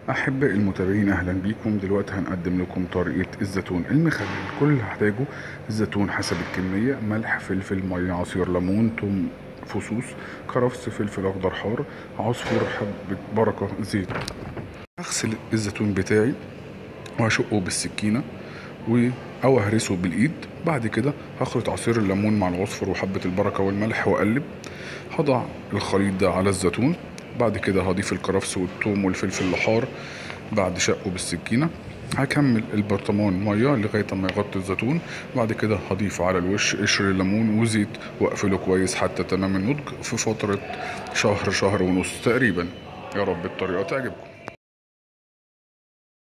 أحبائي المتابعين أهلا بيكم دلوقتي هنقدم لكم طريقة الزيتون المخلل كل اللي هحتاجه الزيتون حسب الكمية ملح فلفل مية عصير ليمون توم فصوص كرفس فلفل أخضر حار عصفور حبة بركة زيت هغسل الزيتون بتاعي وهشقه بالسكينة و أو أهرسه بالإيد بعد كده هخلط عصير الليمون مع العصفر وحبة البركة والملح وأقلب هضع الخليط ده على الزيتون بعد كده هضيف الكرفس والثوم والفلفل الحار بعد شقه بالسكينة هكمل البرطمان مية لغاية ما يغطي الزيتون بعد كده هضيف على الوش قشر الليمون وزيت واقفله كويس حتى تمام النضج في فترة شهر شهر ونص تقريبا يا رب الطريقة تعجبكم